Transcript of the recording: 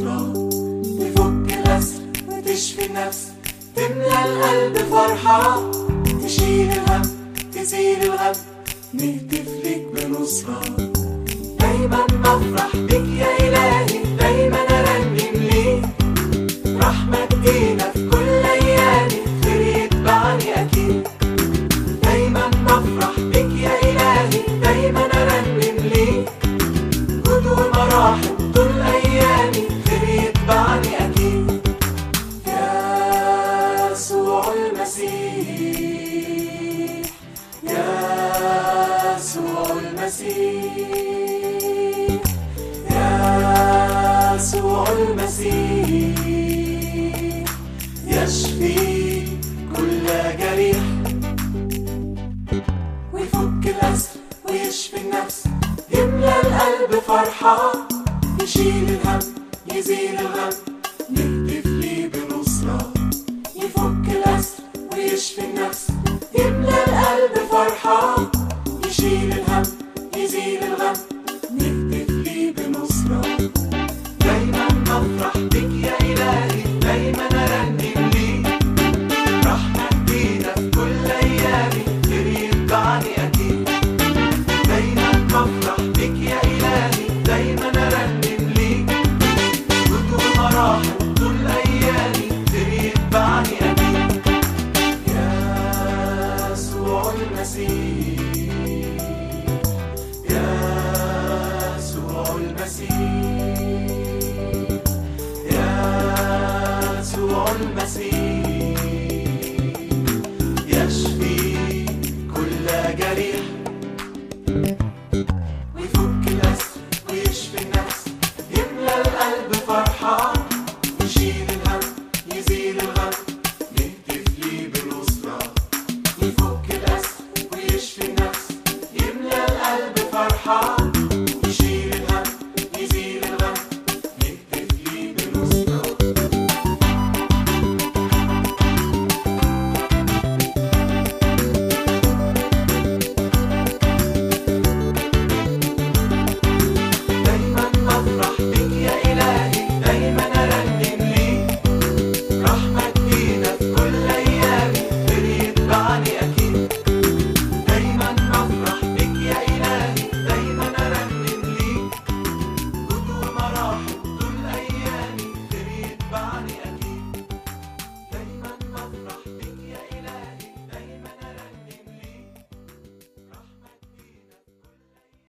بنصرة تفك الأسر وتشفي النفس تملى القلب فرحة تشيل الهم تزيل الغم نهتف لك بنصرة دايما نفرح بك يا إلهي دايما أرنم ليك رحمة تجينا في كل أيامي خير يتبعني أكيد دايما نفرح بك يا إلهي دايما أرنم ليك جود ومراحم طول أيامي خير يتبعني أكيد يسوع المسيح يسوع المسيح يسوع المسيح يشفي كل جريح ويفك الأسر ويشفي النفس يملى القلب فرحة يشيل الهم يزيل الغم نهتف ليه بنصرة يفك الأسر ويشفي النفس يملى القلب فرحة يشيل الهم يزيل الغم نهتف ليه بنصرة دايما نفرح بك يا إلهي دايما أرنم ليك رحمة جديدة في كل أيامي خير يتبعني أكيد دايما بفرح بك يا إلهي دايما أرنم ليك جود ومراحم طول أيامي خير يتبعني أكيد يسوع المسيح يسوع المسيح يسوع المسيح